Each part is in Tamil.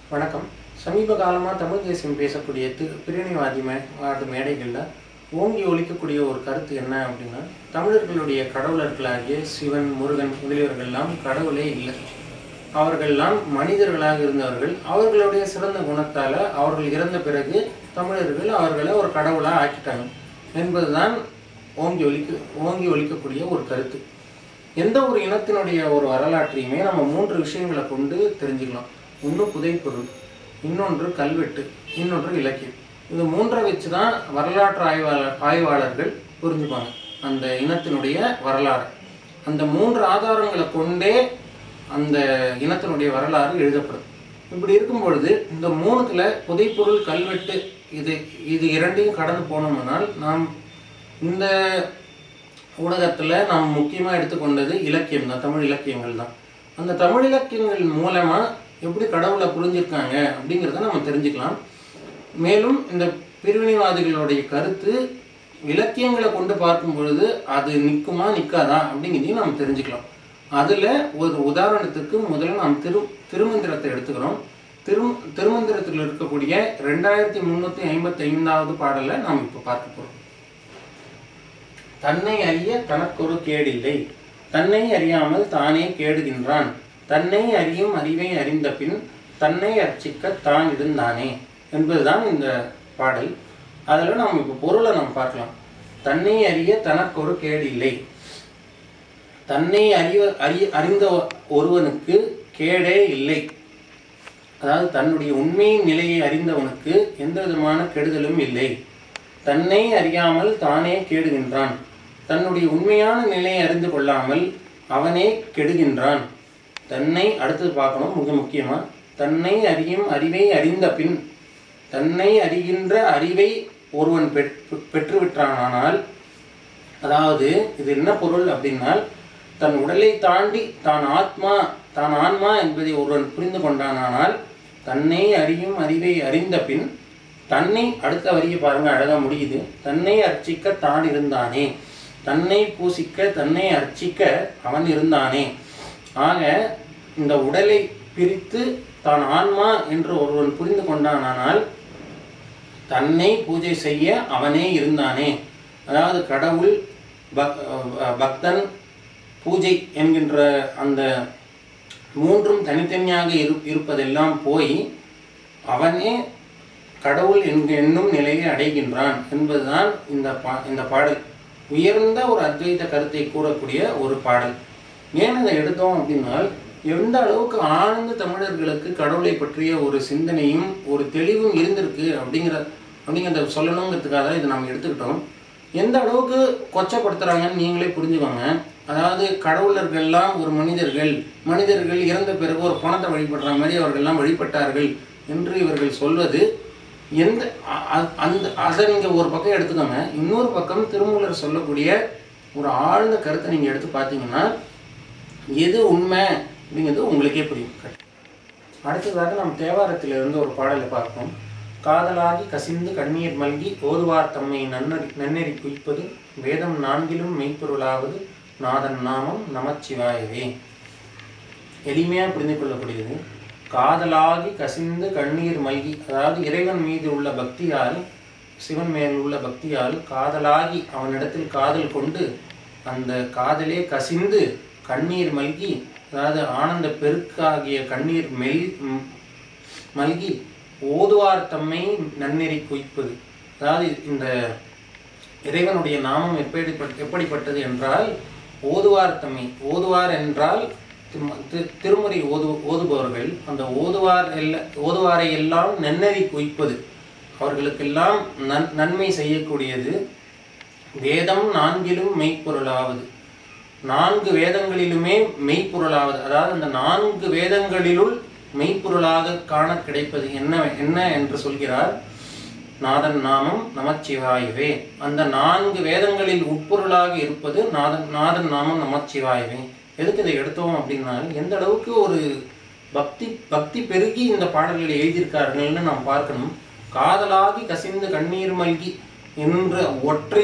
வணக்கம் சமீப காலமாக தமிழ் தேசியம் பேசக்கூடிய திரு பிரிவினைவாதி மே வாத மேடைகளில் ஓங்கி ஒலிக்கக்கூடிய ஒரு கருத்து என்ன அப்படின்னா தமிழர்களுடைய கடவுளர்களாகிய சிவன் முருகன் முதலியவர்கள்லாம் கடவுளே இல்லை அவர்கள்லாம் மனிதர்களாக இருந்தவர்கள் அவர்களுடைய சிறந்த குணத்தால் அவர்கள் இறந்த பிறகு தமிழர்கள் அவர்களை ஒரு கடவுளாக ஆக்கிட்டாங்க என்பதுதான் ஓங்கி ஒலிக்க ஓங்கி ஒலிக்கக்கூடிய ஒரு கருத்து எந்த ஒரு இனத்தினுடைய ஒரு வரலாற்றையுமே நம்ம மூன்று விஷயங்களை கொண்டு தெரிஞ்சுக்கலாம் ஒன்று புதைப்பொருள் இன்னொன்று கல்வெட்டு இன்னொன்று இலக்கியம் இது மூன்றை வச்சு தான் வரலாற்று ஆய்வாளர் ஆய்வாளர்கள் புரிஞ்சுப்பாங்க அந்த இனத்தினுடைய வரலாறு அந்த மூன்று ஆதாரங்களை கொண்டே அந்த இனத்தினுடைய வரலாறு எழுதப்படும் இப்படி இருக்கும் பொழுது இந்த மூணுத்துல புதைப்பொருள் கல்வெட்டு இது இது இரண்டையும் கடந்து போனோம்னால் நாம் இந்த ஊடகத்தில் நாம் முக்கியமாக எடுத்துக்கொண்டது இலக்கியம் தான் தமிழ் இலக்கியங்கள் தான் அந்த தமிழ் இலக்கியங்கள் மூலமாக எப்படி கடவுளை புரிஞ்சிருக்காங்க அப்படிங்கிறத நம்ம தெரிஞ்சுக்கலாம் மேலும் இந்த பிரிவினைவாதிகளுடைய கருத்து இலக்கியங்களை கொண்டு பார்க்கும் பொழுது அது நிற்குமா நிற்காதா அப்படிங்கிறதையும் நாம் தெரிஞ்சுக்கலாம் அதில் ஒரு உதாரணத்துக்கு முதல்ல நாம் திரு திருமந்திரத்தை எடுத்துக்கிறோம் திரு திருமந்திரத்தில் இருக்கக்கூடிய ரெண்டாயிரத்தி முந்நூற்றி ஐம்பத்தி ஐந்தாவது பாடலை நாம் இப்போ பார்க்க போகிறோம் தன்னை அறிய தனக்கொரு கேடில்லை தன்னை அறியாமல் தானே கேடுகின்றான் தன்னை அறியும் அறிவை அறிந்த பின் தன்னை அர்ச்சிக்க தான் இருந்தானே என்பதுதான் இந்த பாடல் அதில் நாம் இப்போ பொருளை நாம் பார்க்கலாம் தன்னை அறிய தனக்கொரு கேடில்லை தன்னை அறிய அறிய அறிந்த ஒருவனுக்கு கேடே இல்லை அதாவது தன்னுடைய உண்மையின் நிலையை அறிந்தவனுக்கு எந்த விதமான கெடுதலும் இல்லை தன்னை அறியாமல் தானே கேடுகின்றான் தன்னுடைய உண்மையான நிலையை அறிந்து கொள்ளாமல் அவனே கெடுகின்றான் தன்னை அடுத்தது பார்க்கணும் மிக முக்கியமா தன்னை அறியும் அறிவை அறிந்த பின் தன்னை அறிகின்ற அறிவை ஒருவன் பெற்றுவிட்டானால் அதாவது இது என்ன பொருள் அப்படின்னால் தன் உடலை தாண்டி தான் ஆத்மா தான் ஆன்மா என்பதை ஒருவன் புரிந்து கொண்டானால் தன்னை அறியும் அறிவை அறிந்த பின் தன்னை அடுத்த வரியை பாருங்க அழகா முடியுது தன்னை அர்ச்சிக்க தான் இருந்தானே தன்னை பூசிக்க தன்னை அர்ச்சிக்க அவன் இருந்தானே ஆக இந்த உடலை பிரித்து தான் ஆன்மா என்று ஒருவன் புரிந்து கொண்டானால் தன்னை பூஜை செய்ய அவனே இருந்தானே அதாவது கடவுள் பக்தன் பூஜை என்கின்ற அந்த மூன்றும் தனித்தனியாக இரு இருப்பதெல்லாம் போய் அவனே கடவுள் என்க என்னும் நிலையை அடைகின்றான் என்பதுதான் இந்த பா இந்த பாடல் உயர்ந்த ஒரு அத்வைத கருத்தை கூறக்கூடிய ஒரு பாடல் ஏன் இதை எடுத்தோம் அப்படின்னால் எந்த அளவுக்கு ஆழ்ந்த தமிழர்களுக்கு கடவுளை பற்றிய ஒரு சிந்தனையும் ஒரு தெளிவும் இருந்திருக்கு அப்படிங்கிற அப்படிங்கிறத சொல்லணுங்கிறதுக்காக இதை நம்ம எடுத்துக்கிட்டோம் எந்த அளவுக்கு கொச்சப்படுத்துறாங்கன்னு நீங்களே புரிஞ்சுக்கோங்க அதாவது கடவுளர்கள்லாம் ஒரு மனிதர்கள் மனிதர்கள் இறந்த பிறகு ஒரு பணத்தை வழிபடுற மாதிரி அவர்கள்லாம் வழிபட்டார்கள் என்று இவர்கள் சொல்வது எந்த அந்த அதை நீங்கள் ஒரு பக்கம் எடுத்துக்கோங்க இன்னொரு பக்கம் திருமூலர் சொல்லக்கூடிய ஒரு ஆழ்ந்த கருத்தை நீங்கள் எடுத்து பார்த்தீங்கன்னா எது உண்மை அப்படிங்கிறது உங்களுக்கே புரியும் அடுத்ததாக நாம் தேவாரத்திலிருந்து ஒரு பாடலை பார்ப்போம் காதலாகி கசிந்து கண்ணீர் மல்கி ஓதுவார் தம்மை நன்னறி நன்னெறி குவிப்பது வேதம் நான்கிலும் மெய்ப்பொருளாவது நாதன் நாமம் நமச்சிவாயவே எளிமையாக புரிந்து கொள்ளக்கூடியது காதலாகி கசிந்து கண்ணீர் மல்கி அதாவது இறைவன் மீது உள்ள பக்தியால் சிவன் மேல் உள்ள பக்தியால் காதலாகி அவனிடத்தில் காதல் கொண்டு அந்த காதலே கசிந்து கண்ணீர் மல்கி அதாவது ஆனந்த பெருக்காகிய கண்ணீர் மெல் மல்கி ஓதுவார் தம்மை நன்னெறி குவிப்பது அதாவது இந்த இறைவனுடைய நாமம் எப்படிப்பட்ட எப்படிப்பட்டது என்றால் ஓதுவார் தம்மை ஓதுவார் என்றால் திருமுறை ஓது ஓதுபவர்கள் அந்த ஓதுவார் எல்லா ஓதுவாரை எல்லாம் நன்னெறி குவிப்பது அவர்களுக்கெல்லாம் நன் நன்மை செய்யக்கூடியது வேதம் நான்கிலும் மெய்ப்பொருளாவது நான்கு வேதங்களிலுமே மெய்ப்பொருளாவது அதாவது அந்த நான்கு வேதங்களிலுள் மெய்ப்பொருளாக காண கிடைப்பது என்ன என்ன என்று சொல்கிறார் நாதன் நாமம் நமச்சிவாயவே அந்த நான்கு வேதங்களில் உட்பொருளாக இருப்பது நாதன் நாதன் நாமம் நமச்சிவாயவே எதுக்கு இதை எடுத்தோம் அப்படின்னா எந்த அளவுக்கு ஒரு பக்தி பக்தி பெருகி இந்த பாடல்களை எழுதியிருக்கார்கள்னு நாம் பார்க்கணும் காதலாகி கசிந்து கண்ணீர் மல்கி என்ற ஒற்றை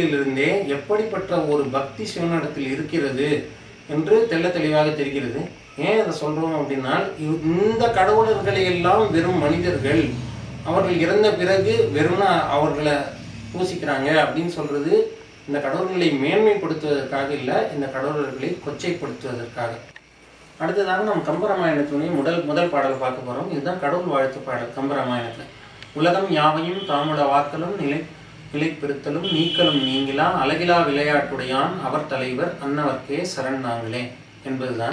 சொல்லிலிருந்தே எப்படிப்பட்ட ஒரு பக்தி சிவனிடத்தில் இருக்கிறது என்று தெள்ள தெளிவாக தெரிகிறது ஏன் இதை சொல்றோம் அப்படின்னா இவ்- இந்த கடவுளர்களை எல்லாம் வெறும் மனிதர்கள் அவர்கள் இறந்த பிறகு வெறும் அவர்களை பூசிக்கிறாங்க அப்படின்னு சொல்றது இந்த கடவுள்களை மேன்மைப்படுத்துவதற்காக இல்லை இந்த கடவுளர்களை கொச்சைப்படுத்துவதற்காக அடுத்ததாக நம்ம கம்பராமாயணத்தினுடைய முதல் முதல் பாடல் பார்க்க போறோம் இதுதான் கடவுள் வாழ்த்து பாடல் கம்பராமாயணத்துல உலகம் யாவையும் தாமுட வாக்கலும் நிலை நிலைப்பெறுத்தலும் நீக்கலும் நீங்கிலா அழகிலா விளையாட்டுடையான் அவர் தலைவர் அன்னவர்க்கே சரண் நாங்களே என்பதுதான்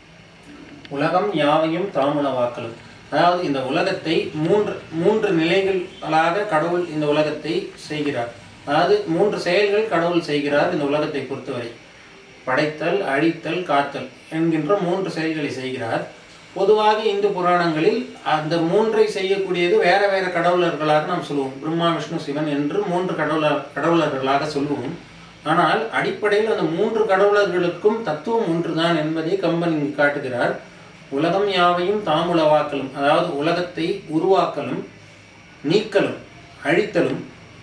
உலகம் யாவையும் தாமுளவாக்கலும் அதாவது இந்த உலகத்தை மூன்று மூன்று நிலைகளாக கடவுள் இந்த உலகத்தை செய்கிறார் அதாவது மூன்று செயல்கள் கடவுள் செய்கிறார் இந்த உலகத்தை பொறுத்தவரை படைத்தல் அழித்தல் காத்தல் என்கின்ற மூன்று செயல்களை செய்கிறார் பொதுவாக இந்து புராணங்களில் அந்த மூன்றை செய்யக்கூடியது வேற வேற கடவுளர்களாக நாம் சொல்லுவோம் பிரம்மா விஷ்ணு சிவன் என்று மூன்று கடவுளர் கடவுளர்களாக சொல்லுவோம் ஆனால் அடிப்படையில் அந்த மூன்று கடவுளர்களுக்கும் தத்துவம் ஒன்றுதான் என்பதை கம்பன் இங்கு காட்டுகிறார் உலகம் யாவையும் தாமுளவாக்கலும் அதாவது உலகத்தை உருவாக்கலும் நீக்கலும் அழித்தலும்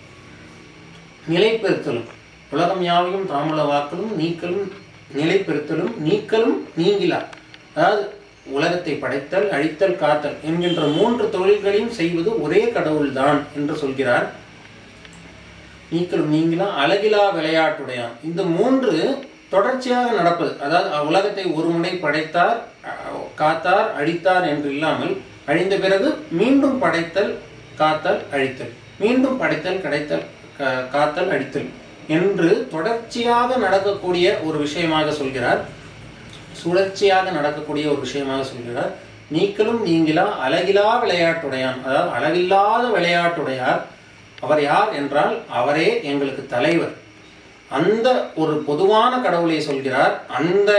நிலைப்பெறுத்தலும் உலகம் யாவையும் தாமுளவாக்கலும் நீக்கலும் நிலைப்பெறுத்தலும் நீக்கலும் நீங்கிலா அதாவது உலகத்தை படைத்தல் அழித்தல் காத்தல் என்கின்ற மூன்று தொழில்களையும் செய்வது ஒரே கடவுள்தான் என்று சொல்கிறார் நீக்கலும் நீங்களாம் அழகிலா விளையாட்டுடையான் இந்த மூன்று தொடர்ச்சியாக நடப்பது அதாவது உலகத்தை ஒரு முறை படைத்தார் அஹ், காத்தார் அழித்தார் என்று இல்லாமல் அழிந்த பிறகு மீண்டும் படைத்தல் காத்தல் அழித்தல் மீண்டும் படைத்தல் கிடைத்தல் கா- காத்தல் அழித்தல் என்று தொடர்ச்சியாக நடக்கக்கூடிய ஒரு விஷயமாக சொல்கிறார் சுழற்சியாக நடக்கக்கூடிய ஒரு விஷயமாக சொல்கிறார் நீக்கலும் நீங்கிலா அழகிலா விளையாட்டுடையான் அதாவது அளவில்லாத விளையாட்டுடையார் அவர் யார் என்றால் அவரே எங்களுக்கு தலைவர் அந்த ஒரு பொதுவான கடவுளை சொல்கிறார் அந்த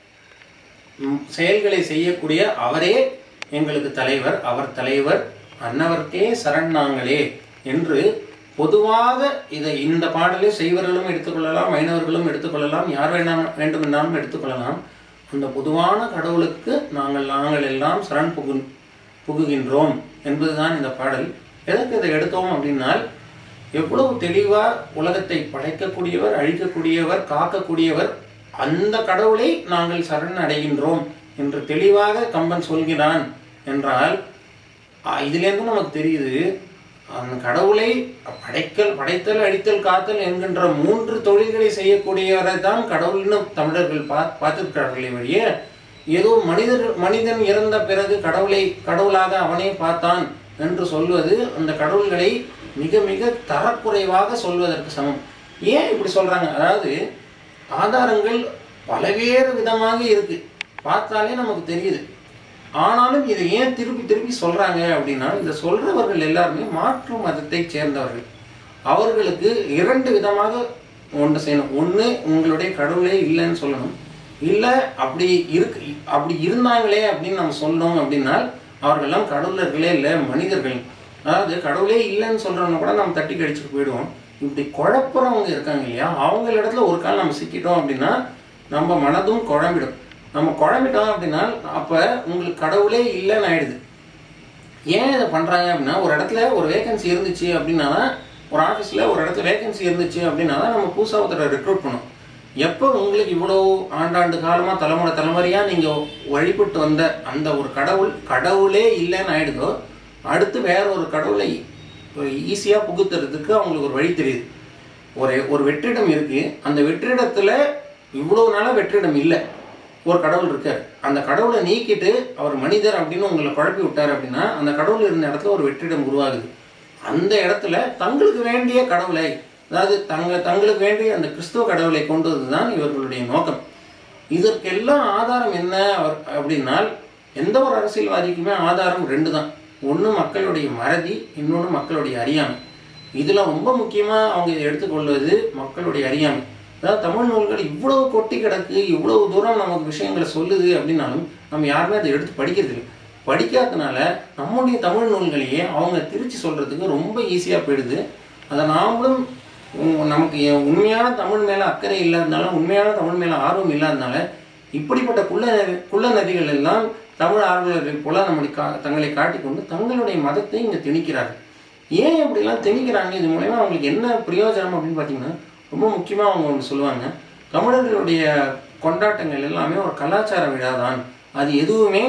ம், செயல்களை செய்யக்கூடிய அவரே எங்களுக்கு தலைவர் அவர் தலைவர் அன்னவர்க்கே சரண் நாங்களே என்று பொதுவாக இதை இந்த பாடலை செய்வர்களும் எடுத்துக்கொள்ளலாம் வைணவர்களும் எடுத்துக்கொள்ளலாம் யார் வேணாம் வேண்டுமென்றாலும் எடுத்துக்கொள்ளலாம் அந்த பொதுவான கடவுளுக்கு நாங்கள் நாங்கள் எல்லாம் சரண் புகு புகுகின்றோம் என்பதுதான் இந்த பாடல் எதற்கு இதை எடுத்தோம் அப்படின்னால் எவ்வளவு தெளிவா உலகத்தை படைக்கக்கூடியவர் அழிக்கக்கூடியவர் காக்கக்கூடியவர் அந்த கடவுளை நாங்கள் சரண் அடைகின்றோம் என்று தெளிவாக கம்பன் சொல்கிறான் என்றால் ஆஹ், இதிலிருந்து நமக்கு தெரியுது அந்த கடவுளை படைக்கல் படைத்தல் அழித்தல் காத்தல் என்கின்ற மூன்று தொழில்களை செய்யக்கூடியவரை தான் கடவுள்னு தமிழர்கள் பா பார்த்திருக்கிறார்களே வழிய ஏதோ மனிதர் மனிதன் இறந்த பிறகு கடவுளை கடவுளாக அவனே பார்த்தான் என்று சொல்வது அந்த கடவுள்களை மிக மிக தரக்குறைவாக சொல்வதற்கு சமம் ஏன் இப்படி சொல்றாங்க அதாவது ஆதாரங்கள் பலவேறு விதமாக இருக்கு பார்த்தாலே நமக்கு தெரியுது ஆனாலும் இதை ஏன் திருப்பி திருப்பி சொல்றாங்க அப்படின்னா இதை சொல்றவர்கள் எல்லாருமே மாற்று மதத்தை சேர்ந்தவர்கள் அவர்களுக்கு இரண்டு விதமாக ஒன்று செய்யணும் ஒன்று உங்களுடைய கடவுளே இல்லைன்னு சொல்லணும் இல்லை அப்படி இருக்கு அப்படி இருந்தாங்களே அப்படின்னு நம்ம சொல்லணும் அப்படின்னா அவர்கள்லாம் கடவுளர்களே இல்லை மனிதர்கள் அதாவது கடவுளே இல்லைன்னு சொல்றவங்க கூட நம்ம தட்டி கழிச்சுட்டு போயிடுவோம் இப்படி குழப்புறவங்க இருக்காங்க இல்லையா அவங்க இடத்துல ஒரு கால் நம்ம சிக்கிட்டோம் அப்படின்னா நம்ம மனதும் குழம்பிடும் நம்ம குழம்பிட்டோம் அப்படின்னா அப்ப உங்களுக்கு கடவுளே இல்லைன்னு ஆயிடுது ஏன் இதை பண்றாங்க அப்படின்னா ஒரு இடத்துல ஒரு வேகன்சி இருந்துச்சு அப்படின்னா தான் ஒரு ஆஃபீஸில் ஒரு இடத்துல வேகன்சி இருந்துச்சு அப்படின்னா தான் நம்ம புதுசாக ஒருத்தரை ரெக்ரூட் பண்ணோம் எப்போ உங்களுக்கு இவ்வளோ ஆண்டாண்டு காலமாக தலைமுறை தலைமுறையாக நீங்கள் வழிபட்டு வந்த அந்த ஒரு கடவுள் கடவுளே இல்லைன்னு ஆயிடுதோ அடுத்து வேற ஒரு கடவுளை ஈஸியாக புகுத்துறதுக்கு அவங்களுக்கு ஒரு வழி தெரியுது ஒரு ஒரு வெற்றிடம் இருக்கு அந்த வெற்றிடத்துல இவ்வளவு நாளா வெற்றிடம் இல்லை ஒரு கடவுள் இருக்கார் அந்த கடவுளை நீக்கிட்டு அவர் மனிதர் அப்படின்னு உங்களை குழப்பி விட்டார் அப்படின்னா அந்த கடவுள் இருந்த இடத்துல ஒரு வெற்றிடம் உருவாகுது அந்த இடத்துல தங்களுக்கு வேண்டிய கடவுளை அதாவது தங்க தங்களுக்கு வேண்டிய அந்த கிறிஸ்துவ கடவுளை கொண்டு தான் இவர்களுடைய நோக்கம் இதற்கெல்லாம் ஆதாரம் என்ன அவர் அப்படின்னால் எந்த ஒரு அரசியல்வாதிக்குமே ஆதாரம் ரெண்டு தான் ஒன்று மக்களுடைய மறதி இன்னொன்று மக்களுடைய அறியாமை இதில் ரொம்ப முக்கியமாக அவங்க இதை எடுத்துக்கொள்வது மக்களுடைய அறியாமை அதாவது தமிழ் நூல்கள் இவ்வளவு கொட்டி கிடக்கு இவ்வளவு தூரம் நமக்கு விஷயங்களை சொல்லுது அப்படின்னாலும் நம்ம யாருமே அதை எடுத்து படிக்கிறது இல்லை படிக்காதனால நம்முடைய தமிழ் நூல்களையே அவங்க திரிச்சு சொல்றதுக்கு ரொம்ப ஈஸியாக போயிடுது அதை நாமளும் உம், நமக்கு எ- உண்மையான தமிழ் மேலே அக்கறை இல்லாதனால உண்மையான தமிழ் மேலே ஆர்வம் இல்லாதனால இப்படிப்பட்ட குள்ள குள்ள நதிகள் எல்லாம் தமிழ் ஆர்வலர்கள் போல நம்முடைய கா தங்களை காட்டிக்கொண்டு தங்களுடைய மதத்தை இங்கே திணிக்கிறார்கள் ஏன் இப்படிலாம் திணிக்கிறாங்க இது மூலயமா அவங்களுக்கு என்ன பிரயோஜனம் அப்படின்னு பார்த்தீங்கன்னா ரொம்ப முக்கியமாக அவங்க ஒன்று சொல்லுவாங்க தமிழர்களுடைய கொண்டாட்டங்கள் எல்லாமே ஒரு கலாச்சார விழா தான் அது எதுவுமே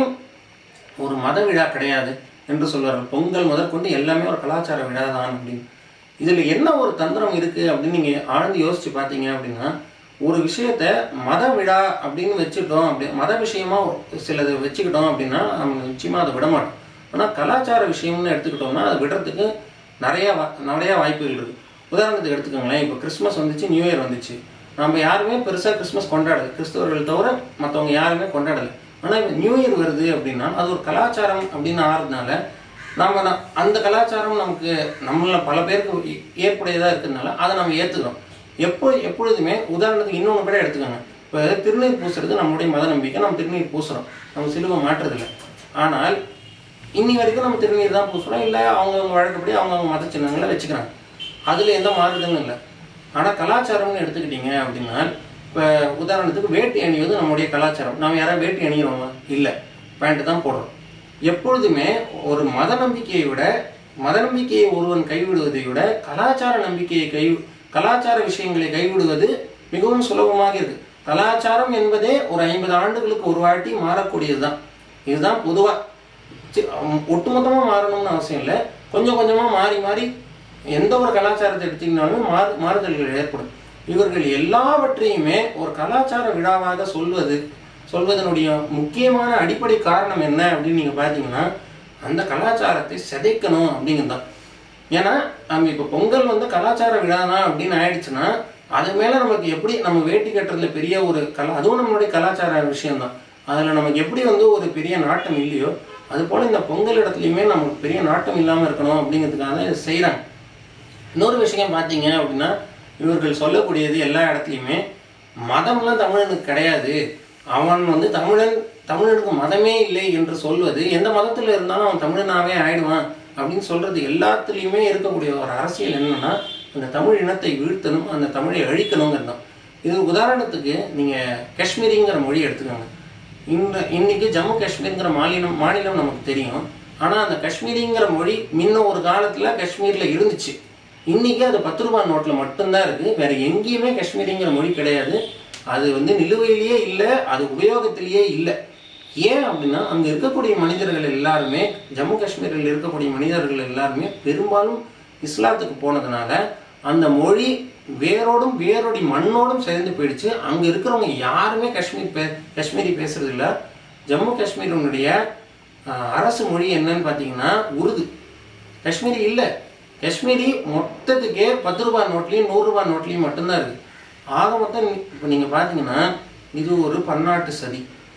ஒரு மத விழா கிடையாது என்று சொல்வார்கள் பொங்கல் முதற்கொண்டு எல்லாமே ஒரு கலாச்சார விழா தான் அப்படின்னு இதில் என்ன ஒரு தந்திரம் இருக்குது அப்படின்னு நீங்கள் ஆழ்ந்து யோசிச்சு பார்த்தீங்க அப்படின்னா ஒரு விஷயத்த மத விழா அப்படின்னு வச்சுக்கிட்டோம் அப்படி மத விஷயமா சிலது வச்சுக்கிட்டோம் அப்படின்னா நம்ம நிச்சயமாக அதை விட மாட்டோம் ஆனால் கலாச்சார விஷயம்னு எடுத்துக்கிட்டோம்னா அதை விடுறதுக்கு நிறைய வா- நிறைய வாய்ப்புகள் இருக்குது உதாரணத்துக்கு எடுத்துக்கோங்களேன் இப்போ கிறிஸ்மஸ் வந்துச்சு நியூ இயர் வந்துச்சு நம்ம யாருமே பெருசாக கிறிஸ்மஸ் கொண்டாடல கிறிஸ்தவர்கள் தவிர மற்றவங்க யாருமே கொண்டாடலை ஆனால் இப்போ நியூ இயர் வருது அப்படின்னா அது ஒரு கலாச்சாரம் அப்படின்னு ஆறுறதுனால நாம ந- அந்த கலாச்சாரம் நமக்கு நம்மள பல பேருக்கு ஏ- ஏற்புடையதா இருக்கிறதுனால அதை நம்ம ஏற்றுக்கிறோம் எப்போ எப்பொழுதுமே உதாரணத்துக்கு இன்னொன்று கூட எடுத்துக்கோங்க இப்போ திருநீர் பூசுறது நம்மளுடைய மத நம்பிக்கை நம்ம திருநீர் பூசுறோம் நம்ம சிலுவை மாற்றுறதில்ல ஆனால் இன்னி வரைக்கும் நம்ம திருநீர் தான் பூசுறோம் இல்லை அவங்கவுங்க வழக்கப்படி அவங்கவுங்க மத சின்னங்களை வச்சுக்கிறாங்க அதில் எந்த மாறுதலும் இல்லை ஆனால் கலாச்சாரம்னு எடுத்துக்கிட்டீங்க அப்படின்னா இப்போ உதாரணத்துக்கு வேட்டி அணிவது நம்முடைய கலாச்சாரம் நம்ம யாராவது வேட்டி அணிகிறோமா இல்லை பேண்ட் தான் போடுறோம் எப்பொழுதுமே ஒரு மத நம்பிக்கையை விட மத நம்பிக்கையை ஒருவன் கைவிடுவதை விட கலாச்சார நம்பிக்கையை கை கலாச்சார விஷயங்களை கைவிடுவது மிகவும் சுலபமாக இருக்கு கலாச்சாரம் என்பதே ஒரு ஐம்பது ஆண்டுகளுக்கு ஒரு வாட்டி மாறக்கூடியதுதான் இதுதான் பொதுவா சி- அம், ஒட்டுமொத்தமா மாறணும்னு அவசியம் இல்லை கொஞ்சம் கொஞ்சமா மாறி மாறி எந்த ஒரு கலாச்சாரத்தை எடுத்தீங்கனாலுமே மாறு மாறுதல்கள் ஏற்படும் இவர்கள் எல்லாவற்றையுமே ஒரு கலாச்சார விழாவாக சொல்வது சொல்வதனுடைய முக்கியமான அடிப்படை காரணம் என்ன அப்படின்னு நீங்க பார்த்தீங்கன்னா அந்த கலாச்சாரத்தை சிதைக்கணும் அப்படிங்கிறது தான் ஏன்னா நம்ம இப்போ பொங்கல் வந்து கலாச்சார விழா தான் அப்படின்னு ஆயிடுச்சுன்னா அது மேல நமக்கு எப்படி நம்ம வேட்டி கட்டுறதுல பெரிய ஒரு கலா அதுவும் நம்மளுடைய கலாச்சார விஷயம்தான் அதுல நமக்கு எப்படி வந்து ஒரு பெரிய நாட்டம் இல்லையோ அது போல இந்த பொங்கல் இடத்துலையுமே நமக்கு பெரிய நாட்டம் இல்லாம இருக்கணும் அப்படிங்கிறதுக்காக தான் இதை செய்றாங்க இன்னொரு விஷயம் பார்த்தீங்க அப்படின்னா இவர்கள் சொல்லக்கூடியது எல்லா இடத்துலையுமே மதம்லாம் தமிழனுக்கு கிடையாது அவன் வந்து தமிழன் தமிழனுக்கு மதமே இல்லை என்று சொல்வது எந்த மதத்தில் இருந்தாலும் அவன் தமிழனாவே ஆயிடுவான் அப்படின்னு சொல்றது எல்லாத்துலேயுமே இருக்கக்கூடிய ஒரு அரசியல் என்னன்னா அந்த தமிழ் இனத்தை வீழ்த்தணும் அந்த தமிழை அழிக்கணுங்கிறது தான் இது உதாரணத்துக்கு நீங்க காஷ்மீரிங்கிற மொழி எடுத்துக்கோங்க இந்த இன்னைக்கு ஜம்மு காஷ்மீர்ங்கிற மாநிலம் மாநிலம் நமக்கு தெரியும் ஆனா அந்த காஷ்மீரிங்கிற மொழி முன்ன ஒரு காலத்துல காஷ்மீர்ல இருந்துச்சு இன்னைக்கு அது பத்து ரூபாய் நோட்ல மட்டும்தான் இருக்கு வேற எங்கேயுமே காஷ்மீரிங்கிற மொழி கிடையாது அது வந்து நிலுவையிலேயே இல்லை அது உபயோகத்திலேயே இல்லை ஏன் அப்படின்னா அங்க இருக்கக்கூடிய மனிதர்கள் எல்லாருமே ஜம்மு காஷ்மீரில் இருக்கக்கூடிய மனிதர்கள் எல்லாருமே பெரும்பாலும் இஸ்லாத்துக்கு போனதுனால அந்த மொழி வேரோடும் வேரோடி மண்ணோடும் சேர்ந்து போயிடுச்சு அங்க இருக்கிறவங்க யாருமே காஷ்மீர் பே காஷ்மீரி பேசுறது இல்ல ஜம்மு காஷ்மீரினுடைய ஆஹ், அரசு மொழி என்னன்னு பார்த்தீங்கன்னா உருது காஷ்மீரி இல்லை காஷ்மீரி மொத்தத்துக்கே பத்து ரூபாய் நோட்லையும் நூறு ரூபாய் நோட்லையும் மட்டும்தான் இருக்கு ஆக மொத்தம் இப்போ நீங்க பார்த்தீங்கன்னா இது ஒரு பன்னாட்டு சதி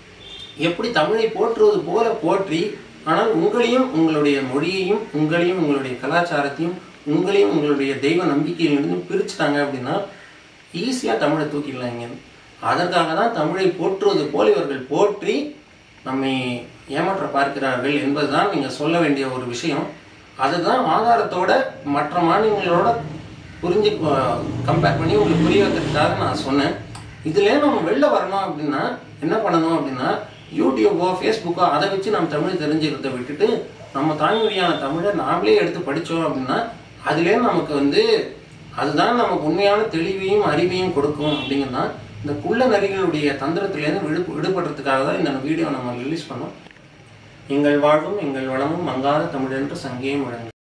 எப்படி தமிழை போற்றுவது போல போற்றி ஆனால் உங்களையும் உங்களுடைய மொழியையும் உங்களையும் உங்களுடைய கலாச்சாரத்தையும் உங்களையும் உங்களுடைய தெய்வ நம்பிக்கையிலிருந்து பிரிச்சுட்டாங்க அப்படின்னா ஈஸியாக தமிழை தூக்கிடலாம் இங்க அதற்காக தான் தமிழை போற்றுவது போல இவர்கள் போற்றி நம்மை ஏமாற்ற பார்க்கிறார்கள் என்பதுதான் நீங்க சொல்ல வேண்டிய ஒரு விஷயம் அதுதான் ஆதாரத்தோட மற்ற மாநிலங்களோட புரிஞ்சு கம்பேர் பண்ணி உங்களுக்கு புரிய வைக்கிறதுக்காக நான் சொன்னேன் இதுல நம்ம வெளில வரணும் அப்படின்னா என்ன பண்ணணும் அப்படின்னா யூடியூபோ ஃபேஸ்புக்கோ அதை வச்சு நம்ம தமிழ் தெரிஞ்சுக்கிறத விட்டுட்டு நம்ம தாய்மொழியான தமிழை நாமளே எடுத்து படிச்சோம் அப்படின்னா அதுலேயே நமக்கு வந்து அதுதான் நமக்கு உண்மையான தெளிவையும் அறிவையும் கொடுக்கும் அப்படிங்கிறது தான் இந்த குள்ள நரிகளுடைய தந்திரத்திலேருந்து விடு விடுபடுறதுக்காக தான் இந்த வீடியோ நம்ம ரிலீஸ் பண்ணோம் எங்கள் வாழ்வும் எங்கள் வளமும் மங்காத தமிழென்று சங்கே முழங்கு